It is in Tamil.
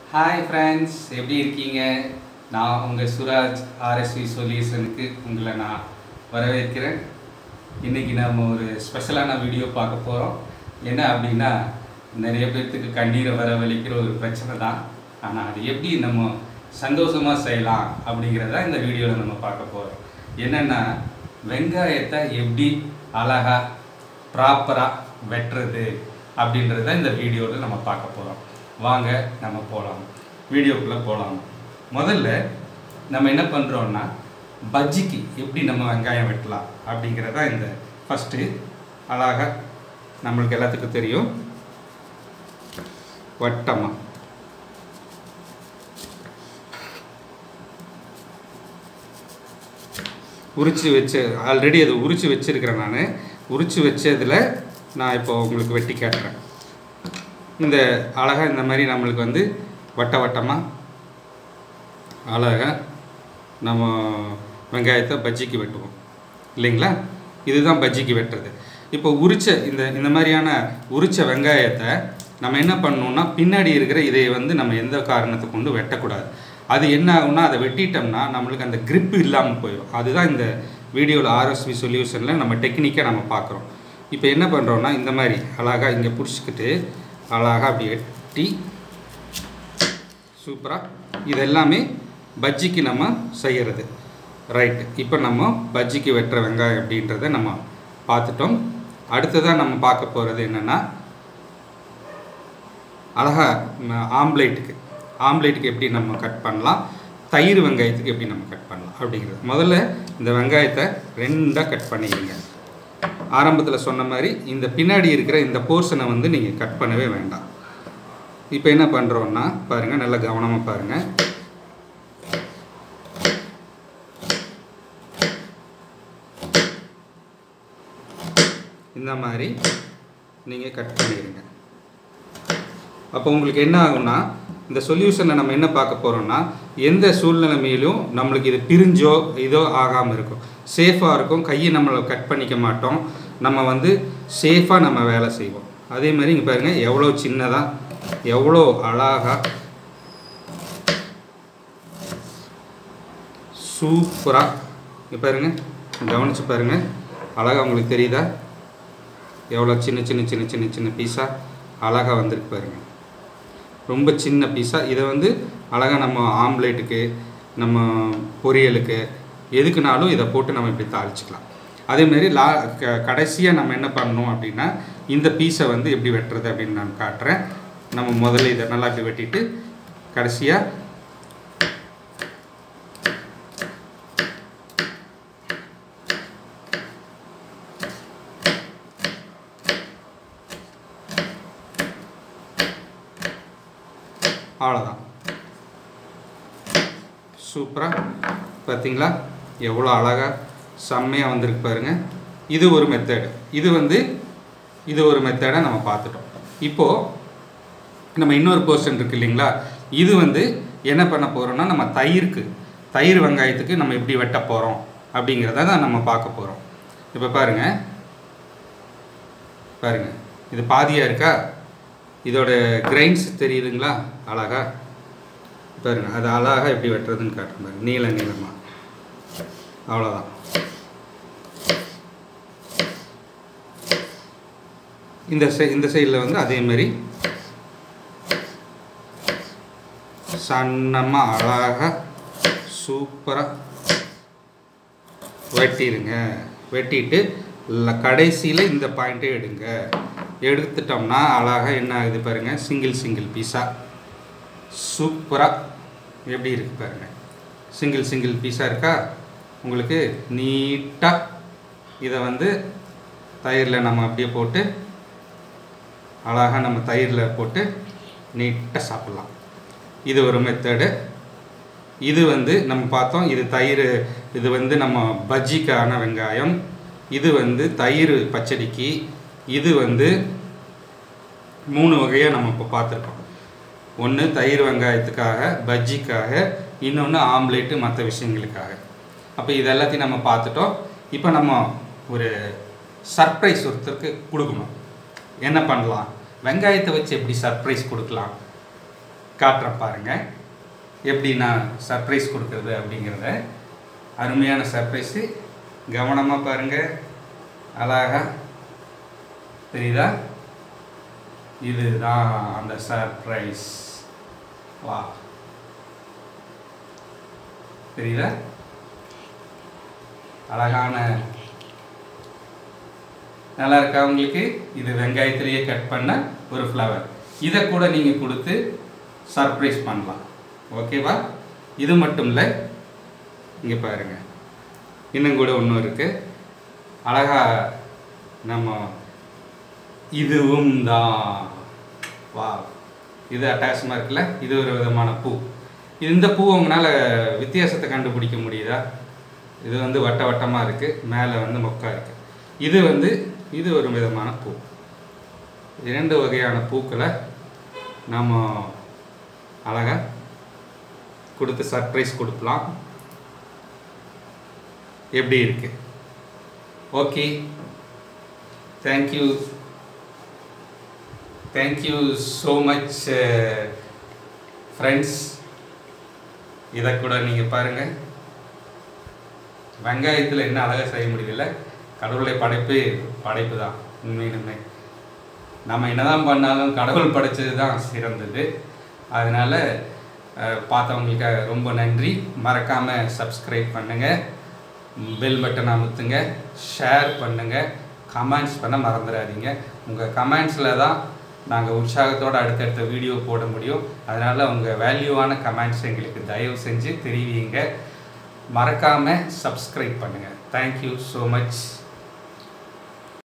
ஹாய் ஃப்ரெண்ட்ஸ் எப்படி இருக்கீங்க நான் உங்கள் சுராஜ் ஆர்எஸ்வி சொல்யூஷனுக்கு உங்களை நான் வரவேற்கிறேன் இன்றைக்கி நம்ம ஒரு ஸ்பெஷலான வீடியோ பார்க்க போகிறோம் என்ன அப்படின்னா நிறைய பேர்த்துக்கு கண்ணீரை வரவழைக்கிற ஒரு பிரச்சனை தான் ஆனால் அது எப்படி நம்ம சந்தோஷமாக செய்யலாம் அப்படிங்கிறத இந்த வீடியோவில் நம்ம பார்க்க போகிறோம் என்னென்னா வெங்காயத்தை எப்படி அழகாக ப்ராப்பராக வெட்டுறது அப்படின்றத இந்த வீடியோவில் நம்ம பார்க்க போகிறோம் வாங்க நம்ம போகலாம் வீடியோக்குள்ளே போகலாம் முதல்ல நம்ம என்ன பண்ணுறோன்னா பஜ்ஜிக்கு எப்படி நம்ம வெங்காயம் வெட்டலாம் அப்படிங்கிறதா இந்த ஃபஸ்ட்டு அழகாக நம்மளுக்கு எல்லாத்துக்கும் தெரியும் வட்டமாக உரிச்சு வச்சு ஆல்ரெடி அதை உரிச்சு வச்சிருக்கிறேன் நான் உரிச்சு வச்சதில் நான் இப்போ உங்களுக்கு வெட்டி காட்டுறேன் இந்த அழகாக இந்த மாதிரி நம்மளுக்கு வந்து வட்ட வட்டமாக அழகாக நம்ம வெங்காயத்தை பஜ்ஜிக்கு வெட்டுவோம் இல்லைங்களா இதுதான் பஜ்ஜிக்கு வெட்டுறது இப்போ உரிச்ச இந்த இந்த மாதிரியான உரிச்ச வெங்காயத்தை நம்ம என்ன பண்ணணும்னா பின்னாடி இருக்கிற இதை வந்து நம்ம எந்த காரணத்தை கொண்டு வெட்டக்கூடாது அது என்ன ஆகும்னா அதை வெட்டிட்டோம்னா நம்மளுக்கு அந்த grip இல்லாமல் போயிடும் அதுதான் இந்த வீடியோவில் ஆர்எஸ்வி சொல்யூஷனில் நம்ம டெக்னிக்காக நம்ம பார்க்குறோம் இப்போ என்ன பண்ணுறோம்னா இந்த மாதிரி அழகாக இங்கே பிடிச்சிக்கிட்டு அழகாக அப்படி வெட்டி சூப்பராக இது எல்லாமே பஜ்ஜிக்கு நம்ம செய்கிறது ரைட் இப்போ நம்ம பஜ்ஜிக்கு வெட்டுற வெங்காயம் அப்படின்றத நம்ம பார்த்துட்டோம் அடுத்ததாக நம்ம பார்க்க போகிறது என்னென்னா அழகா ம- ஆம்லேட்டுக்கு ஆம்லேட்டுக்கு எப்படி நம்ம கட் பண்ணலாம் தயிர் வெங்காயத்துக்கு எப்படி நம்ம கட் பண்ணலாம் அப்படிங்கிறது முதல்ல இந்த வெங்காயத்தை ரெண்டாக கட் பண்ணிடுங்க ஆரம்பத்தில் சொன்ன மாதிரி இந்த பின்னாடி இருக்கிற இந்த போர்ஷனை வந்து நீங்கள் கட் பண்ணவே வேண்டாம் இப்போ என்ன பண்ணுறோன்னா பாருங்கள் நல்லா கவனமாக பாருங்கள் இந்த மாதிரி நீங்கள் கட் பண்ணிடுங்க அப்போ உங்களுக்கு என்ன ஆகும்னா இந்த சொல்யூஷனை நம்ம என்ன பார்க்க போகிறோம்னா எந்த சூழ்நிலைமையிலும் நம்மளுக்கு இது பிரிஞ்சோ இதோ ஆகாமல் இருக்கும் சேஃபாக இருக்கும் கையை நம்மளை கட் பண்ணிக்க மாட்டோம் நம்ம வந்து சேஃபாக நம்ம வேலை செய்வோம் அதே மாதிரி இங்கே பாருங்கள் எவ்வளோ சின்னதாக எவ்வளோ அழகாக சூப்பராக இங்கே பாருங்க கவனிச்சு பாருங்கள் அழகாக உங்களுக்கு தெரியுதா எவ்வளோ சின்ன சின்ன சின்ன சின்ன சின்ன பீஸாக அழகாக வந்திருக்கு பாருங்க ரொம்ப சின்ன பீஸாக இதை வந்து அழகாக நம்ம ஆம்லேட்டுக்கு நம்ம பொரியலுக்கு எதுக்குனாலும் இதை போட்டு நம்ம இப்படி தாளிச்சுக்கலாம் அதேமாரி லா க கடைசியாக நம்ம என்ன பண்ணணும் அப்படின்னா இந்த பீஸை வந்து எப்படி வெட்டுறது அப்படின்னு நான் காட்டுறேன் நம்ம முதல்ல இதை நல்லா இப்படி வெட்டிட்டு கடைசியாக அவ்வளோதான் சூப்பராக பார்த்தீங்களா எவ்வளோ அழகாக செம்மையாக வந்திருக்கு பாருங்க இது ஒரு மெத்தடு இது வந்து இது ஒரு மெத்தடை நம்ம பார்த்துட்டோம் இப்போது நம்ம இன்னொரு போர்ஷன் இருக்கு இல்லைங்களா இது வந்து என்ன பண்ண போகிறோம்னா நம்ம தயிருக்கு தயிர் வெங்காயத்துக்கு நம்ம எப்படி வெட்ட போகிறோம் அப்படிங்கிறத தான் நம்ம பார்க்க போகிறோம் இப்போ பாருங்கள் பாருங்க இது பாதியாக இருக்கா இதோட கிரைன்ஸ் தெரியுதுங்களா அழகா பாருங்க அது அழகா எப்படி வெட்டுறதுன்னு காட்டுறேன் பாருங்க நீள நீளமாக அவ்வளோதான் இந்த சை இந்த சைடில் வந்து அதே மாதிரி சன்னமாக அழகாக சூப்பராக வெட்டிடுங்க வெட்டிட்டு கடைசியில் இந்த பாயிண்ட்டை எடுங்க எடுத்துட்டோம்னா அழகாக என்ன ஆகுது பாருங்கள் சிங்கிள் சிங்கிள் பீஸாக சூப்பராக எப்படி இருக்கு பாருங்கள் சிங்கிள் சிங்கிள் பீஸாக இருக்கா உங்களுக்கு நீட்டாக இதை வந்து தயிரில் நம்ம அப்படியே போட்டு அழகாக நம்ம தயிரில் போட்டு நீட்டாக சாப்பிட்லாம் இது ஒரு மெத்தடு இது வந்து நம்ம பார்த்தோம் இது தயிர் இது வந்து நம்ம பஜ்ஜிக்கான வெங்காயம் இது வந்து தயிர் பச்சடிக்கு இது வந்து மூணு வகையாக நம்ம இப்போ பார்த்துருக்கோம் ஒன்று தயிர் வெங்காயத்துக்காக பஜ்ஜிக்காக இன்னொன்று ஆம்லேட்டு மற்ற விஷயங்களுக்காக அப்போ இது எல்லாத்தையும் நம்ம பார்த்துட்டோம் இப்போ நம்ம ஒரு சர்ப்ரைஸ் ஒருத்தருக்கு கொடுக்கணும் என்ன பண்ணலாம் வெங்காயத்தை வச்சு எப்படி சர்ப்ரைஸ் கொடுக்கலாம் காட்டுறேன் பாருங்கள் எப்படி நான் சர்ப்ரைஸ் கொடுக்குறது அப்படிங்கிறத அருமையான சர்ப்ரைஸு கவனமாக பாருங்கள் அழகா தெரியுதா இதுதான் அந்த சர்ப்ரைஸ் வா தெரியுதா அழகான நல்லா இருக்கா உங்களுக்கு இது வெங்காயத்திலேயே கட் பண்ண ஒரு ஃப்ளவர் இதை கூட நீங்கள் கொடுத்து சர்ப்ரைஸ் பண்ணலாம் ஓகேவா இது மட்டும் இல்லை இங்கே பாருங்க இன்னும் கூட ஒன்றும் இருக்குது அழகா நம்ம இதுவும் தான் வா இது அட்டாச்மாக இருக்குல்ல இது ஒரு விதமான பூ இந்த பூ உங்களால் வித்தியாசத்தை கண்டுபிடிக்க முடியுதா இது வந்து வட்ட வட்டமாக இருக்குது மேலே வந்து மொக்கா இருக்குது இது வந்து இது ஒரு விதமான பூ இரண்டு வகையான பூக்களை நம்ம அழகாக கொடுத்து சர்ப்ரைஸ் கொடுக்கலாம் எப்படி இருக்கு okay thank you thank you so much friends இதை கூட நீங்கள் பாருங்கள் வெங்காயத்தில் என்ன அழகாக செய்ய முடியல கடவுளுடைய படைப்பு படைப்பு தான் உண்மையிலுமே நம்ம என்னதான் பண்ணாலும் கடவுள் படைச்சது தான் சிறந்தது அதனால் பார்த்தவங்களுக்கு ரொம்ப நன்றி மறக்காமல் சப்ஸ்கிரைப் பண்ணுங்கள் பெல் பட்டன் அமுத்துங்க ஷேர் பண்ணுங்கள் கமெண்ட்ஸ் பண்ண மறந்துடாதீங்க உங்கள் கமெண்ட்ஸில் தான் நாங்கள் உற்சாகத்தோடு அடுத்தடுத்த வீடியோ போட முடியும் அதனால் உங்கள் வேல்யூவான கமெண்ட்ஸ் எங்களுக்கு தயவு செஞ்சு தெரிவிங்க மறக்காமல் சப்ஸ்கிரைப் பண்ணுங்கள் தேங்க்யூ ஸோ மச்